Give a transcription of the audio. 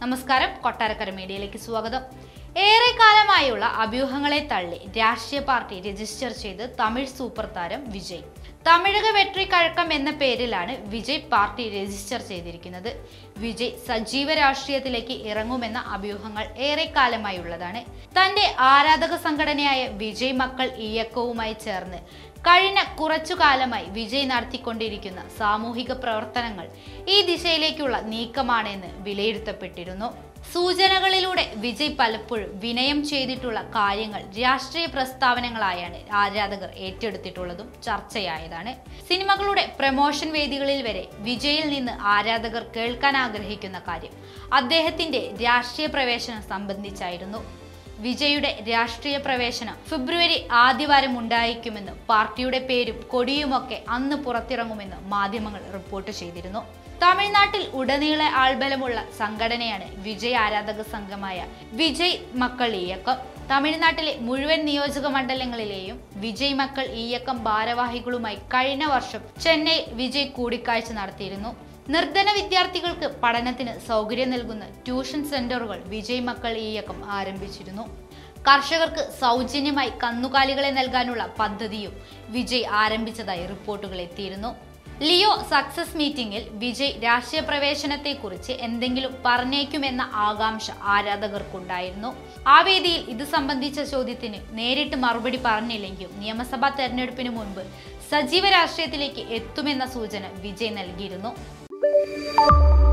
നമസ്കാരം കൊട്ടാരക്കര മീഡിയയിലേക്ക് സ്വാഗതം ഏറെക്കാലമായുള്ള അഭ്യൂഹങ്ങളെ തള്ളി രാഷ്ട്രീയ പാർട്ടി രജിസ്റ്റർ ചെയ്ത് തമിഴ് സൂപ്പർ താരം വിജയ് തമിഴക വെട്രി കഴക്കം എന്ന പേരിലാണ് വിജയ് പാർട്ടി രജിസ്റ്റർ ചെയ്തിരിക്കുന്നത് വിജയ് സജീവ രാഷ്ട്രീയത്തിലേക്ക് ഇറങ്ങുമെന്ന അഭ്യൂഹങ്ങൾ ഏറെക്കാലമായുള്ളതാണ് തന്റെ ആരാധക സംഘടനയായ വിജയ് മക്കൾ ഇയക്കവുമായി ചേർന്ന് കഴിഞ്ഞ കുറച്ചു കാലമായി വിജയ് നടത്തിക്കൊണ്ടിരിക്കുന്ന സാമൂഹിക പ്രവർത്തനങ്ങൾ ഈ ദിശയിലേക്കുള്ള നീക്കമാണെന്ന് വിലയിരുത്തപ്പെട്ടിരുന്നു സൂചനകളിലൂടെ വിജയ് പലപ്പോഴും വിനയം ചെയ്തിട്ടുള്ള കാര്യങ്ങൾ രാഷ്ട്രീയ പ്രസ്താവനകളായാണ് ആരാധകർ ഏറ്റെടുത്തിട്ടുള്ളതും ചർച്ചയായതാണ് സിനിമകളുടെ പ്രമോഷൻ വേദികളിൽ വരെ വിജയിൽ നിന്ന് ആരാധകർ കേൾക്കാൻ ആഗ്രഹിക്കുന്ന കാര്യം അദ്ദേഹത്തിന്റെ രാഷ്ട്രീയ പ്രവേശനം സംബന്ധിച്ചായിരുന്നു വിജയുടെ രാഷ്ട്രീയ പ്രവേശനം ഫെബ്രുവരി ആദ്യവാരം ഉണ്ടായിരിക്കുമെന്ന് പാർട്ടിയുടെ പേരും കൊടിയുമൊക്കെ അന്ന് പുറത്തിറങ്ങുമെന്ന് മാധ്യമങ്ങൾ റിപ്പോർട്ട് ചെയ്തിരുന്നു തമിഴ്നാട്ടിൽ ഉടനീളെ ആൾബലമുള്ള സംഘടനയാണ് വിജയ് ആരാധക സംഘമായ വിജയ് മക്കൾ ഇയക്കം തമിഴ്നാട്ടിലെ മുഴുവൻ നിയോജക മണ്ഡലങ്ങളിലെയും വിജയ് മക്കൾ ഇയക്കം ഭാരവാഹികളുമായി കഴിഞ്ഞ വർഷം ചെന്നൈയിൽ വിജയ് കൂടിക്കാഴ്ച നടത്തിയിരുന്നു നിർധന വിദ്യാർത്ഥികൾക്ക് പഠനത്തിന് സൗകര്യം നൽകുന്ന ട്യൂഷൻ സെന്ററുകൾ വിജയ് മക്കൾ ഇയക്കം ആരംഭിച്ചിരുന്നു കർഷകർക്ക് സൗജന്യമായി കന്നുകാലികളെ നൽകാനുള്ള പദ്ധതിയും വിജയ് ആരംഭിച്ചതായി റിപ്പോർട്ടുകൾ എത്തിയിരുന്നു ലിയോ സക്സസ് മീറ്റിംഗിൽ വിജയ് രാഷ്ട്രീയ പ്രവേശനത്തെക്കുറിച്ച് എന്തെങ്കിലും പറഞ്ഞേക്കുമെന്ന ആകാംക്ഷ ആരാധകർക്കുണ്ടായിരുന്നു ആ വേദിയിൽ ഇത് സംബന്ധിച്ച ചോദ്യത്തിന് നേരിട്ട് മറുപടി പറഞ്ഞില്ലെങ്കിലും നിയമസഭാ തെരഞ്ഞെടുപ്പിന് മുൻപ് സജീവ രാഷ്ട്രീയത്തിലേക്ക് എത്തുമെന്ന സൂചന വിജയ് നൽകിയിരുന്നു